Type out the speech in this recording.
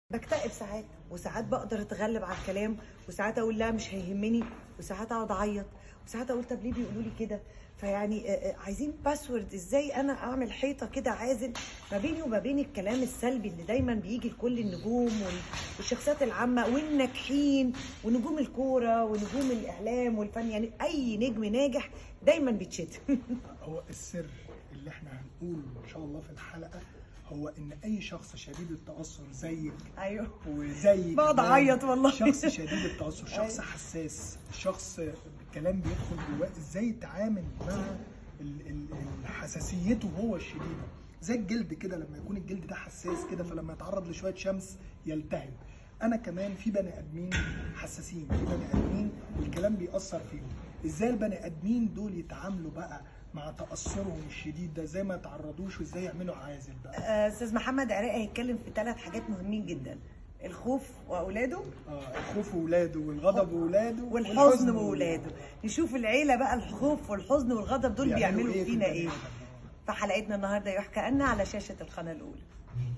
بكتئب ساعات وساعات بقدر اتغلب على الكلام وساعات اقول لا مش هيهمني وساعات اقعد اعيط وساعات اقول طب ليه بيقولوا لي كده فيعني آه، آه، عايزين باسورد ازاي انا اعمل حيطه كده عازل ما بيني وما بين الكلام السلبي اللي دايما بيجي لكل النجوم وال- والشخصيات العامه والناجحين ونجوم الكوره ونجوم الاعلام والفن يعني اي نجم ناجح دايما بيتشتم هو السر اللي احنا هنقوله ان شاء الله في الحلقه هو ان اي شخص شديد التاثر زيك ايوه وزي بقعد كمان أعيط والله. شخص شديد التاثر شخص أيوة. حساس شخص الكلام بيدخل جواه ازاي يتعامل مع ال- ال- ال- حساسيته هو الشديده زي الجلد كده لما يكون الجلد ده حساس كده فلما يتعرض لشويه شمس يلتهب انا كمان في بني ادمين حساسين في بني ادمين الكلام بيأثر فيهم ازاي البني ادمين دول يتعاملوا بقى مع تأثرهم الشديد ده ازاي ما يتعرضوش وازاي يعملوا عازل بقى آه، استاذ محمد عراقي هيتكلم في ثلاث حاجات مهمين جدا الخوف واولاده اه الخوف وولاده والغضب وولاده والحزن وولاده نشوف العيله بقى الخوف والحزن والغضب دول بيعملوا في فينا البني ايه آدم؟ في حلقتنا النهارده يحكى أن على شاشه القناه الاولى